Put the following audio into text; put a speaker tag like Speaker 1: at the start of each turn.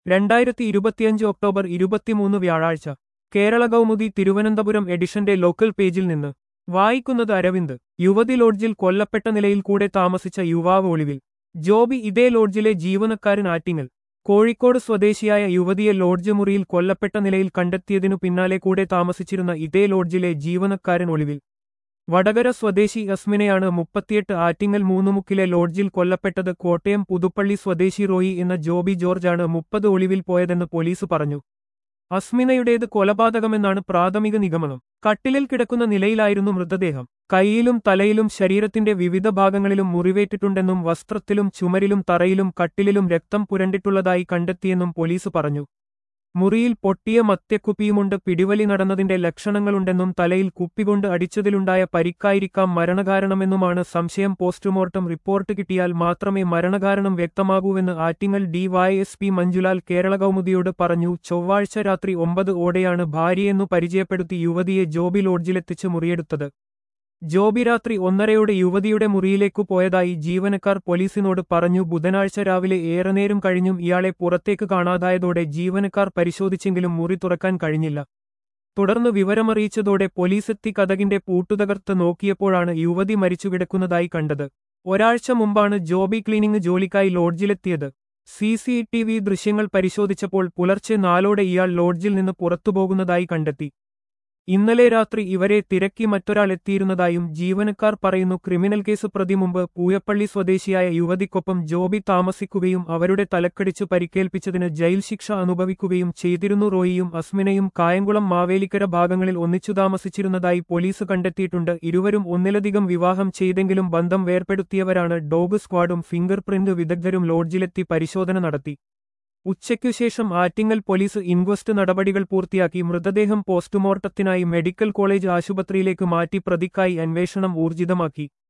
Speaker 1: രണ്ടായിരത്തി ഇരുപത്തിയഞ്ച് ഒക്ടോബർ ഇരുപത്തിമൂന്ന് വ്യാഴാഴ്ച കേരള കൗമുദി തിരുവനന്തപുരം എഡിഷന്റെ ലോക്കൽ പേജിൽ നിന്ന് വായിക്കുന്നത് അരവിന്ദ് യുവതി ലോഡ്ജിൽ കൊല്ലപ്പെട്ട നിലയിൽ കൂടെ താമസിച്ച യുവാവ് ഒളിവിൽ ജോബി ഇതേ ലോഡ്ജിലെ ജീവനക്കാരൻ ആറ്റിങ്ങൽ കോഴിക്കോട് സ്വദേശിയായ യുവതിയെ ലോഡ്ജ് മുറിയിൽ കൊല്ലപ്പെട്ട നിലയിൽ കണ്ടെത്തിയതിനു പിന്നാലെ കൂടെ താമസിച്ചിരുന്ന ഇതേ ലോഡ്ജിലെ ജീവനക്കാരൻ ഒളിവിൽ വടകര സ്വദേശി അസ്മിനെയാണ് മുപ്പത്തിയെട്ട് ആറ്റിങ്ങൽ മൂന്നുമുക്കിലെ ലോഡ്ജിൽ കൊല്ലപ്പെട്ടത് കോട്ടയം പുതുപ്പള്ളി സ്വദേശി റോയി എന്ന ജോബി ജോർജാണ് മുപ്പത് ഒളിവിൽ പോയതെന്ന് പോലീസ് പറഞ്ഞു അസ്മിനയുടേത് കൊലപാതകമെന്നാണ് പ്രാഥമിക നിഗമനം കട്ടിലിൽ കിടക്കുന്ന നിലയിലായിരുന്നു മൃതദേഹം കൈയിലും തലയിലും ശരീരത്തിന്റെ വിവിധ ഭാഗങ്ങളിലും മുറിവേറ്റിട്ടുണ്ടെന്നും വസ്ത്രത്തിലും ചുമരിലും തറയിലും കട്ടിലിലും രക്തം പുരണ്ടിട്ടുള്ളതായി കണ്ടെത്തിയെന്നും പോലീസ് പറഞ്ഞു മുറിയിൽ പൊട്ടിയ മദ്യക്കുപ്പിയുമുണ്ട് പിടിവലി നടന്നതിന്റെ ലക്ഷണങ്ങളുണ്ടെന്നും തലയിൽ കുപ്പികൊണ്ട് അടിച്ചതിലുണ്ടായ പരിക്കായിരിക്കാം മരണകാരണമെന്നുമാണ് സംശയം പോസ്റ്റ്മോർട്ടം റിപ്പോർട്ട് കിട്ടിയാൽ മാത്രമേ മരണകാരണം വ്യക്തമാകൂവെന്ന് ആറ്റിങ്ങൽ ഡിവൈഎസ്പി മഞ്ജുലാൽ കേരള കൗമുദിയോട് പറഞ്ഞു ചൊവ്വാഴ്ച രാത്രി ഒമ്പത് ഓടെയാണ് ഭാര്യയെന്നു പരിചയപ്പെടുത്തി യുവതിയെ ജോബി ലോഡ്ജിലെത്തിച്ച് മുറിയെടുത്തത് ജോബി രാത്രി ഒന്നരയോടെ യുവതിയുടെ മുറിയിലേക്കു പോയതായി ജീവനക്കാർ പോലീസിനോട് പറഞ്ഞു ബുധനാഴ്ച രാവിലെ ഏറെ നേരം കഴിഞ്ഞും ഇയാളെ പുറത്തേക്ക് കാണാതായതോടെ ജീവനക്കാർ പരിശോധിച്ചെങ്കിലും മുറി തുറക്കാൻ കഴിഞ്ഞില്ല തുടർന്ന് വിവരമറിയിച്ചതോടെ പോലീസെത്തി കഥകിന്റെ പൂട്ടുതകർത്ത് നോക്കിയപ്പോഴാണ് യുവതി മരിച്ചുകിടക്കുന്നതായി കണ്ടത് ഒരാഴ്ച മുമ്പാണ് ജോബി ക്ലീനിംഗ് ജോലിക്കായി ലോഡ്ജിലെത്തിയത് സി സി ടി വി ദൃശ്യങ്ങൾ പരിശോധിച്ചപ്പോൾ പുലർച്ചെ നാലോടെ ഇയാൾ ലോഡ്ജിൽ നിന്ന് പുറത്തുപോകുന്നതായി കണ്ടെത്തി ഇന്നലെ രാത്രി ഇവരെ തിരക്കി മറ്റൊരാൾ എത്തിയിരുന്നതായും ജീവനക്കാർ പറയുന്നു ക്രിമിനൽ കേസ് പ്രതി മുമ്പ് പൂയപ്പള്ളി സ്വദേശിയായ യുവതിക്കൊപ്പം ജോബി താമസിക്കുകയും അവരുടെ തലക്കടിച്ചു പരിക്കേൽപ്പിച്ചതിന് ജയിൽ ശിക്ഷ അനുഭവിക്കുകയും ചെയ്തിരുന്നു റോയിയും അസ്മിനയും കായംകുളം മാവേലിക്കര ഭാഗങ്ങളിൽ ഒന്നിച്ചു താമസിച്ചിരുന്നതായി പോലീസ് കണ്ടെത്തിയിട്ടുണ്ട് ഇരുവരും ഒന്നിലധികം വിവാഹം ചെയ്തെങ്കിലും ബന്ധം വേർപെടുത്തിയവരാണ് ഡോഗ് സ്ക്വാഡും ഫിംഗർ പ്രിന്റ് വിദഗ്ധരും ലോഡ്ജിലെത്തി പരിശോധന നടത്തി ഉച്ചയ്ക്കു ശേഷം ആറ്റിങ്ങൽ പോലീസ് ഇൻക്വസ്റ്റ് നടപടികൾ പൂർത്തിയാക്കി മൃതദേഹം പോസ്റ്റ്മോർട്ടത്തിനായി മെഡിക്കൽ കോളേജ് ആശുപത്രിയിലേക്ക് മാറ്റി പ്രതിക്കായി അന്വേഷണം ഊർജിതമാക്കി